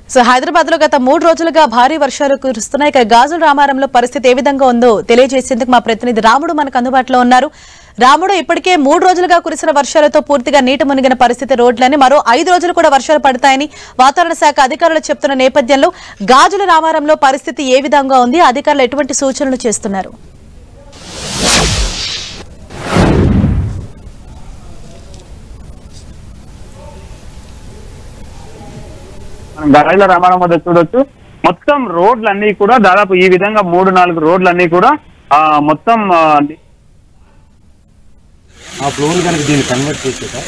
so Hyderabad లో గత మూడు రోజులుగా భారీ వర్షాలు కురుస్తున్నాయి ఇక గాజుల రామారంలో పరిస్థితి ఏ విధంగా ఉందో తెలియజేసేందుకు మా ప్రతినిధి రాముడు మనకు అందుబాటులో ఉన్నారు రాముడు ఇప్పటికే మూడు రోజులుగా కురిసిన వర్షాలతో పూర్తిగా నీట మునిగిన పరిస్థితి రోడ్లని మరో ఐదు రోజులు కూడా వర్షాలు పడతాయని వాతావరణ శాఖ అధికారులు చెప్తున్న నేపథ్యంలో గాజుల రామారంలో పరిస్థితి ఏ విధంగా ఉంది అధికారులు ఎటువంటి సూచనలు చేస్తున్నారు మనం గాలిల రమణం వద్ద చూడొచ్చు మొత్తం రోడ్లన్నీ కూడా దాదాపు ఈ విధంగా మూడు నాలుగు రోడ్లన్నీ కూడా ఆ మొత్తం ఆ, ఆ ఫ్లోని కనుక దీన్ని కన్వర్ట్ చేసేదా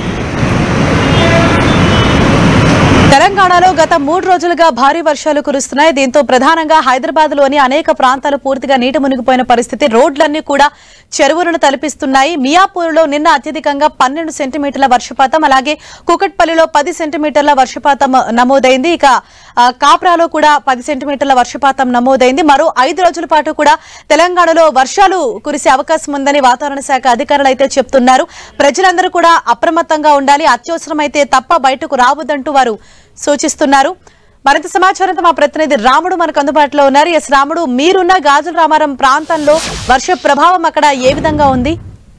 తెలంగాణలో గత మూడు రోజులుగా భారీ వర్షాలు కురుస్తున్నాయి దీంతో ప్రధానంగా హైదరాబాద్ లోని అనేక ప్రాంతాలు పూర్తిగా నీట మునిగిపోయిన పరిస్థితి రోడ్లన్నీ కూడా చెరువులను తలపిస్తున్నాయి మియాపూర్లో నిన్న అత్యధికంగా పన్నెండు సెంటీమీటర్ల వర్షపాతం అలాగే కుకట్పల్లిలో పది సెంటీమీటర్ల వర్షపాతం నమోదైంది ఇక ఆ, కాప్రాలో కూడా పది సెంటీమీటర్ల వర్షపాతం నమోదైంది మరో ఐదు రోజుల పాటు కూడా తెలంగాణలో వర్షాలు కురిసే అవకాశం ఉందని వాతావరణ శాఖ అధికారులు అయితే చెప్తున్నారు ప్రజలందరూ కూడా అప్రమత్తంగా ఉండాలి అత్యవసరమైతే తప్ప బయటకు రావద్దంటూ వారు సూచిస్తున్నారు మరింత సమాచారంతో మా ప్రతినిధి రాముడు మనకు అందుబాటులో ఉన్నారు ఎస్ రాముడు మీరున్న గాజుల రామారం ప్రాంతంలో వర్ష ప్రభావం అక్కడ ఏ విధంగా ఉంది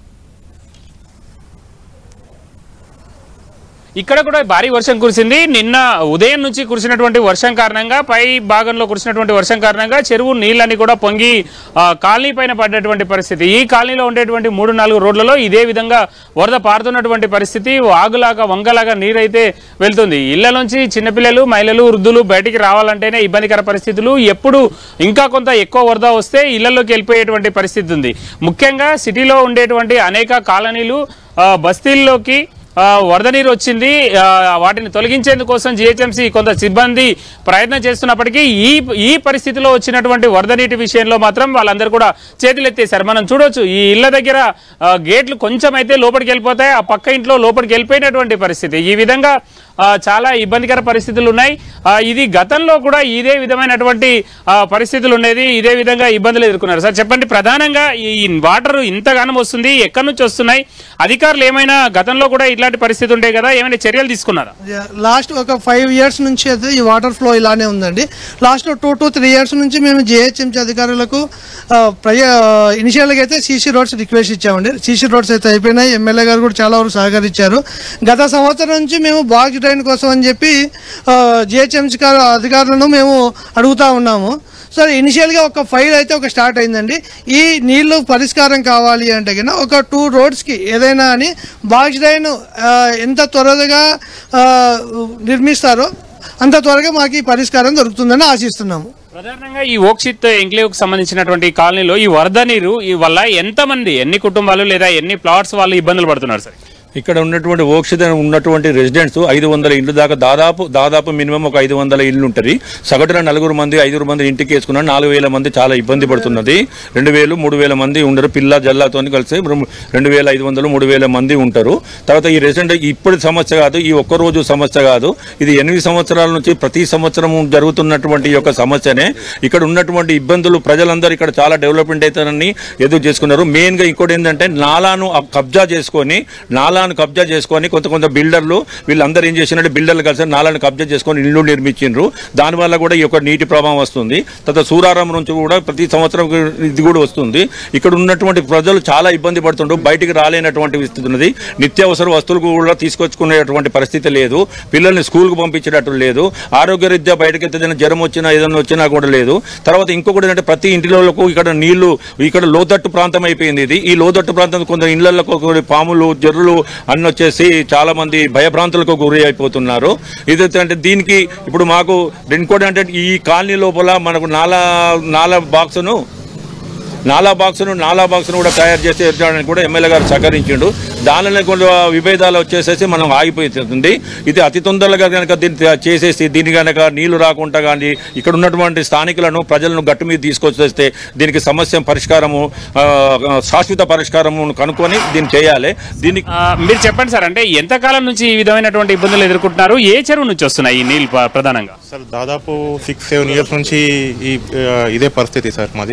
ఇక్కడ కూడా భారీ వర్షం కురిసింది నిన్న ఉదయం నుంచి కురిసినటువంటి వర్షం కారణంగా పై భాగంలో కురిసినటువంటి వర్షం కారణంగా చెరువు నీళ్ళని కూడా పొంగి ఆ, కాలనీ పైన పడ్డటువంటి పరిస్థితి ఈ కాలనీలో ఉండేటువంటి మూడు నాలుగు రోడ్లలో ఇదే విధంగా వరద పారుతున్నటువంటి పరిస్థితి వాగులాగా వంగలాగా నీరైతే వెళ్తుంది ఇళ్ల నుంచి చిన్నపిల్లలు మహిళలు వృద్ధులు బయటికి రావాలంటేనే ఇబ్బందికర పరిస్థితులు ఎప్పుడు ఇంకా కొంత ఎక్కువ వరద వస్తే ఇళ్లలోకి వెళ్ళిపోయేటువంటి పరిస్థితి ఉంది ముఖ్యంగా సిటీలో ఉండేటువంటి అనేక కాలనీలు ఆ, బస్తీల్లోకి ఆ, వరద నీరు వచ్చింది ఆ, వాటిని తొలగించేందుకోసం జిహెచ్ఎంసీ కొంత సిబ్బంది ప్రయత్నం చేస్తున్నప్పటికీ ఈ ఈ పరిస్థితిలో వచ్చినటువంటి వరద నీటి విషయంలో మాత్రం వాళ్ళందరూ కూడా చేతులెత్తేశారు మనం చూడొచ్చు ఈ ఇళ్ల దగ్గర ఆ, గేట్లు కొంచెం అయితే లోపలికి వెళ్ళిపోతాయి ఆ పక్క ఇంట్లో లోపలికి వెళ్ళిపోయినటువంటి పరిస్థితి ఈ విధంగా ఆ, చాలా ఇబ్బందికర పరిస్థితులు ఉన్నాయి ఆ, ఇది గతంలో కూడా ఇదే విధమైనటువంటి ఆ, పరిస్థితులు ఉండేది ఇదే విధంగా ఇబ్బందులు ఎదుర్కొన్నారు సార్ చెప్పండి ప్రధానంగా ఈ ఈ వాటర్ ఇంతగానం వస్తుంది ఎక్కడి నుంచి వస్తున్నాయి అధికారులు ఏమైనా గతంలో కూడా ఇట్లాంటి పరిస్థితి ఉండే కదా ఏమైనా చర్యలు తీసుకున్నారా లాస్ట్ ఒక ఫైవ్ ఇయర్స్ నుంచి అయితే ఈ వాటర్ ఫ్లో ఇలానే ఉందండి last two to three years నుంచి మేము జిహెచ్ఎంసీ అధికారులకు ఆ, ప్రయ ఇనిషియల్గా అయితే సీసీ రోడ్స్ రిక్వెస్ట్ ఇచ్చామండి సీసీ రోడ్స్ అయితే అయిపోయినాయి ఎమ్మెల్యే గారు కూడా చాలా వరకు సహకరించారు గత సంవత్సరం నుంచి మేము బాక్స్ డ్రైన్ కోసం అని చెప్పి జిహెచ్ఎంసీ అధికారులను మేము అడుగుతా ఉన్నాము సరే ఇనిషియల్గా ఒక ఫైల్ అయితే ఒక స్టార్ట్ అయిందండి ఈ నీళ్లు పరిష్కారం కావాలి అంటే కన్నా ఒక టూ రోడ్స్కి ఏదైనా అని బాక్స్ డ్రైన్ ఆ, ఎంత త్వరగా ఆ, నిర్మిస్తారో అంత త్వరగా మాకు ఈ పరిష్కారం దొరుకుతుందని ఆశిస్తున్నాము ప్రధానంగా ఈ ఓక్షిత్ ఎంక్లేవ్ కు సంబంధించినటువంటి ఈ కాలనీలో ఈ వరద నీరు ఈ వల్ల ఎంతమంది ఎన్ని కుటుంబాలు లేదా ఎన్ని ప్లాట్స్ వాళ్ళు ఇబ్బందులు పడుతున్నారు సార్ ఇక్కడ ఉన్నటువంటి ఓక్షిత ఉన్నటువంటి రెసిడెంట్స్ ఐదు వందల ఇళ్ళు దాకా దాదాపు దాదాపు మినిమం ఒక ఐదు వందల ఇళ్ళు ఉంటుంది సగటున నలుగురు మంది ఐదుగురు మంది ఇంటికి వేసుకున్న నాలుగు వేల మంది చాలా ఇబ్బంది పడుతున్నది రెండు వేలు మూడు వేల మంది ఉండరు పిల్ల జల్లాతో కలిసి రెండు- రెండు వేల ఐదు వందలు మూడు వేల మంది ఉంటారు తర్వాత ఈ రెసిడెంట్ ఇప్పుడు సమస్య కాదు ఈ ఒక్క రోజు సమస్య కాదు ఇది ఎనిమిది సంవత్సరాల నుంచి ప్రతి సంవత్సరం జరుగుతున్నటువంటి ఈ యొక్క సమస్యనే ఇక్కడ ఉన్నటువంటి ఇబ్బందులు ప్రజలందరూ ఇక్కడ చాలా డెవలప్మెంట్ అవుతారని ఎదురు చేసుకున్నారు మెయిన్ గా ఇంకోటి ఏంటంటే నాలాను ఆ కబ్జా చేసుకొని నాలాను కబ్జా చేసుకొని కొంత కొంత బిల్డర్లు వీళ్ళందరూ ఏం చేసినట్టు బిల్డర్లు కలిసి నాలాను కబ్జా చేసుకొని ఇల్లు నిర్మించిండ్రు దానివల్ల కూడా ఈ యొక్క నీటి ప్రభావం వస్తుంది తర్వాత సూరారం నుంచి కూడా ప్రతి సంవత్సరం ఇది కూడా వస్తుంది ఇక్కడ ఉన్నటువంటి ప్రజలు చాలా ఇబ్బంది పడుతుండ్రు బయటికి రాలేనటువంటి స్థితి ఉన్నది నిత్యావసర వస్తువులు కూడా తీసుకొచ్చుకునేటువంటి పరిస్థితి లేదు పిల్లల్ని స్కూల్కి పంపించేటట్టు లేదు ఆరోగ్యరీత్యా బయటకి ఏదైనా జ్వరం వచ్చినా ఏదైనా వచ్చినా కూడా లేదు తర్వాత ఇంకొకటి ఏంటంటే ప్రతి ఇంటిలోకి ఇక్కడ నీళ్లు ఇక్కడ లోతట్టు ప్రాంతం అయిపోయింది ఇది ఈ లోతట్టు ప్రాంతం కొంత ఇళ్లలో పాములు జర్రులు అన్ని వచ్చేసి చాలా మంది భయభ్రాంతులకు గురి అయిపోతున్నారు ఇది అంటే దీనికి ఇప్పుడు మాకు ఇంకోటి అంటే ఈ కాలనీ లోపల మనకు నాలా నాలా బాక్సును నాలా బాక్సును నాలా బాక్సును కూడా తయారు చేసి ఇవ్వడానికి కూడా ఎమ్మెల్యే గారు సహకరించిండు దానిలో కూడా విభేదాలు వచ్చేసేసి మనం ఆగిపోతుంది ఇది అతి తొందరగా కనుక దీన్ని చేసేసి దీని కనుక నీళ్లు రాకుండా కానీ ఇక్కడ ఉన్నటువంటి స్థానికులను ప్రజలను గట్టు మీద తీసుకొచ్చేస్తే దీనికి సమస్య పరిష్కారము ఆ, శాశ్వత పరిష్కారము కనుక్కొని దీన్ని చేయాలి దీనికి ఆ, మీరు చెప్పండి సార్ అంటే ఎంతకాలం నుంచి ఈ విధమైనటువంటి ఇబ్బందులు ఎదుర్కొంటున్నారు ఏ చెరువు నుంచి వస్తున్నాయి ఈ నీళ్ళు ప్ర- ప్రధానంగా సార్ దాదాపు సిక్స్ సెవెన్ ఇయర్స్ నుంచి ఈ ఆ, ఇదే పరిస్థితి సార్ మాది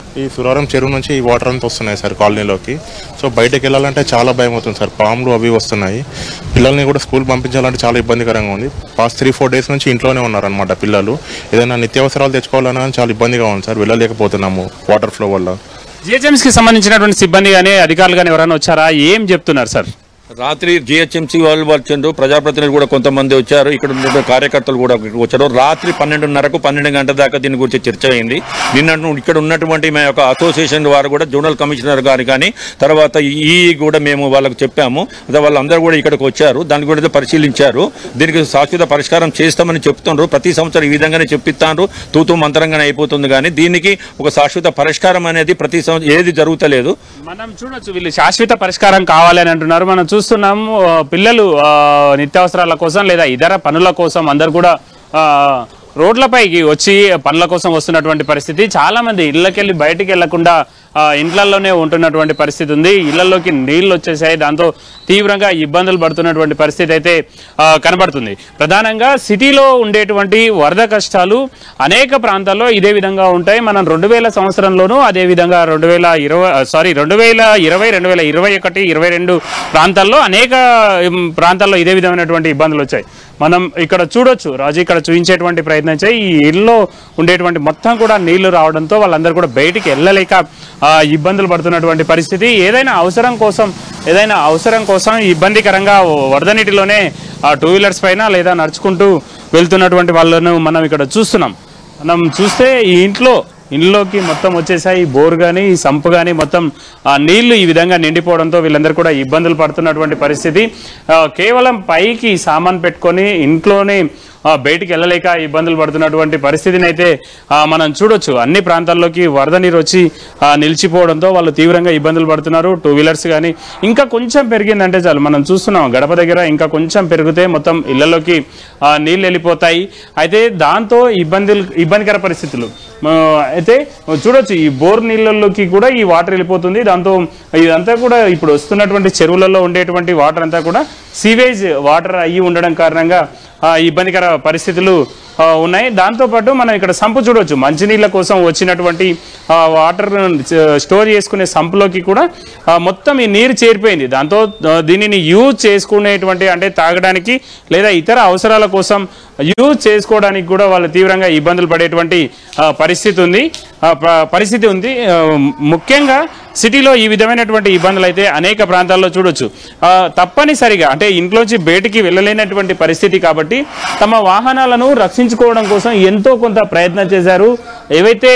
ఈ సురవరం చెరువు నుంచి ఈ వాటర్ అంతా వస్తున్నాయి సార్ కాలనీలోకి సో బయటకు వెళ్ళాలంటే చాలా భయం అవుతుంది సార్ పాములు అవి వస్తున్నాయి పిల్లల్ని కూడా స్కూల్ పంపించాలంటే చాలా ఇబ్బందికరంగా ఉంది పాస్ట్ త్రీ ఫోర్ డేస్ నుంచి ఇంట్లోనే ఉన్నారనమాట పిల్లలు ఏదైనా నిత్యావసరాలు తెచ్చుకోవాలన్నా కానీ చాలా ఇబ్బందిగా ఉంది సార్ వెళ్ళలేకపోతున్నాము వాటర్ ఫ్లో వల్ల GHMs కి సంబంధించినటువంటి సిబ్బంది కానీ అధికారులు కానీ ఎవరైనా వచ్చారా ఏం చెప్తున్నారు సార్ రాత్రి జిహెచ్ఎంసీ వాళ్ళు వచ్చిండ్రు ప్రజాప్రతినిధులు కూడా కొంతమంది వచ్చారు ఇక్కడ ఉన్న కార్యకర్తలు కూడా వచ్చారు రాత్రి పన్నెండున్నరకు పన్నెండు గంటల దాకా దీని గురించి చర్చ అయింది నిన్న ఇక్కడ ఉన్నటువంటి మా యొక్క అసోసియేషన్ వారు కూడా జోనల్ కమిషనర్ గారు కానీ తర్వాత ఈ కూడా మేము వాళ్ళకు చెప్పాము అదే వాళ్ళందరూ కూడా ఇక్కడికి వచ్చారు దాని గురించి పరిశీలించారు దీనికి శాశ్వత పరిష్కారం చేస్తామని చెప్తుండ్రు ప్రతి సంవత్సరం ఈ విధంగానే చెప్పిస్తాండ్రు తూతూ మంత్రంగానే అయిపోతుంది కానీ దీనికి ఒక శాశ్వత పరిష్కారం అనేది ప్రతి సంవత్సరం ఏది జరుగుతలేదు మనం చూడొచ్చు వీళ్ళు శాశ్వత పరిష్కారం కావాలి అని అంటున్నారు మనం చూస్తున్నాము ఆ, పిల్లలు ఆ, నిత్యావసరాల కోసం లేదా ఇతర పనుల కోసం అందరు కూడా ఆ, రోడ్లపైకి వచ్చి పనుల కోసం వస్తున్నటువంటి పరిస్థితి చాలా మంది ఇళ్ళకెళ్ళి బయటికి వెళ్లకుండా ఆ, ఇండ్లలోనే ఉంటున్నటువంటి పరిస్థితి ఉంది ఇళ్లలోకి నీళ్లు వచ్చేసాయి దాంతో తీవ్రంగా ఇబ్బందులు పడుతున్నటువంటి పరిస్థితి అయితే ఆ, కనబడుతుంది ప్రధానంగా సిటీలో ఉండేటువంటి వరద కష్టాలు అనేక ప్రాంతాల్లో ఇదే విధంగా ఉంటాయి మనం రెండు వేల సంవత్సరంలోనూ అదే విధంగా రెండు వేల ఇరవై సారీ రెండు వేల ఇరవై రెండు వేల ఇరవై ఒకటి ఇరవై రెండు ప్రాంతాల్లో అనేక ఉమ్, ప్రాంతాల్లో ఇదే విధమైనటువంటి ఇబ్బందులు వచ్చాయి మనం ఇక్కడ చూడొచ్చు రాజు ఇక్కడ చూపించేటువంటి ప్రయత్నం చేయి ఈ ఇల్లు ఉండేటువంటి మొత్తం కూడా నీళ్లు రావడంతో వాళ్ళందరూ కూడా బయటికి వెళ్ళలేక ఆ, ఇబ్బందులు పడుతున్నటువంటి పరిస్థితి ఏదైనా అవసరం కోసం ఏదైనా అవసరం కోసం ఇబ్బందికరంగా వరద నీటిలోనే ఆ టూ వీలర్స్ పైన లేదా నడుచుకుంటూ వెళ్తున్నటువంటి వాళ్ళను మనం ఇక్కడ చూస్తున్నాం మనం చూస్తే ఈ ఇంట్లో ఇంట్లోకి మొత్తం వచ్చేసాయి ఈ బోర్ కానీ ఈ సంపు కానీ మొత్తం ఆ నీళ్లు ఈ విధంగా నిండిపోవడంతో వీళ్ళందరూ కూడా ఇబ్బందులు పడుతున్నటువంటి పరిస్థితి ఆ, కేవలం పైకి సామాన్ పెట్టుకొని ఇంట్లోనే ఆ, బయటికి వెళ్ళలేక ఇబ్బందులు పడుతున్నటువంటి పరిస్థితిని అయితే ఆ, మనం చూడొచ్చు అన్ని ప్రాంతాల్లోకి వరద నీరు వచ్చి ఆ, నిలిచిపోవడంతో వాళ్ళు తీవ్రంగా ఇబ్బందులు పడుతున్నారు టూ వీలర్స్ కానీ ఇంకా కొంచెం పెరిగిందంటే చాలు మనం చూస్తున్నాం గడప దగ్గర ఇంకా కొంచెం పెరిగితే మొత్తం ఇళ్లలోకి ఆ, నీళ్ళు వెళ్ళిపోతాయి అయితే దాంతో ఇబ్బందులు ఇబ్బందికర పరిస్థితులు ఆ, అయితే చూడొచ్చు ఈ బోర్ నీళ్ళలోకి కూడా ఈ వాటర్ వెళ్ళిపోతుంది దాంతో ఇదంతా కూడా ఇప్పుడు వస్తున్నటువంటి చెరువులలో ఉండేటువంటి వాటర్ అంతా కూడా సీవేజ్ వాటర్ అయ్యి ఉండడం కారణంగా ఆ, ఇబ్బందికర పరిస్థితులు ఆ, ఉన్నాయి దాంతోపాటు మనం ఇక్కడ సంపు చూడవచ్చు మంచినీళ్ళ కోసం వచ్చినటువంటి ఆ, వాటర్ స్టోర్ చేసుకునే సంపులోకి కూడా ఆ, మొత్తం ఈ నీరు చేరిపోయింది దాంతో ఆ, దీనిని యూజ్ చేసుకునేటువంటి అంటే తాగడానికి లేదా ఇతర అవసరాల కోసం యూజ్ చేసుకోవడానికి కూడా వాళ్ళు తీవ్రంగా ఇబ్బందులు పడేటువంటి ఆ, పరిస్థితి ఉంది ఆ, ప- పరిస్థితి ఉంది ఆ, ముఖ్యంగా సిటీలో ఈ విధమైనటువంటి ఇబ్బందులు అయితే అనేక ప్రాంతాల్లో చూడొచ్చు ఆ, తప్పనిసరిగా అంటే ఇంట్లోంచి బయటికి వెళ్ళలేనటువంటి పరిస్థితి కాబట్టి తమ వాహనాలను రక్షించుకోవడం కోసం ఎంతో కొంత ప్రయత్నం చేశారు ఏవైతే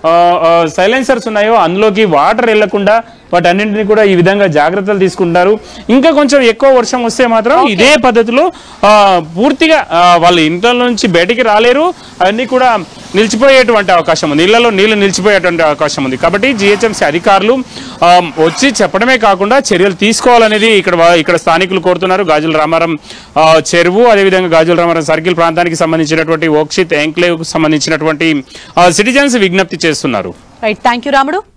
సైలెన్సర్స్ ఉన్నాయో అందులోకి వాటర్ వెళ్లకుండా వాటన్నింటినీ కూడా ఈ విధంగా జాగ్రత్తలు తీసుకుంటారు ఇంకా కొంచెం ఎక్కువ వర్షం వస్తే మాత్రం ఇదే పద్ధతిలో ఆ, పూర్తిగా ఆ, వాళ్ళ ఇంట్లో నుంచి బయటికి రాలేరు అవన్నీ కూడా నిలిచిపోయేటువంటి అవకాశం ఉంది ఇళ్లలో నీళ్లు నిలిచిపోయేటువంటి అవకాశం ఉంది కాబట్టి జిహెచ్ఎంసీ అధికారులు ఆ, వచ్చి చెప్పడమే కాకుండా చర్యలు తీసుకోవాలనేది ఇక్కడ వా- ఇక్కడ స్థానికులు కోరుతున్నారు గాజుల రామారం ఆ, చెరువు అదేవిధంగా గాజుల రామారం సర్కిల్ ప్రాంతానికి సంబంధించినటువంటి ఓక్షిత్ ఎంక్లేవ్ సంబంధించినటువంటి సిటిజన్స్ విజ్ఞప్తి చేస్తున్నారు రైట్ థ్యాంక్ యూ రాముడు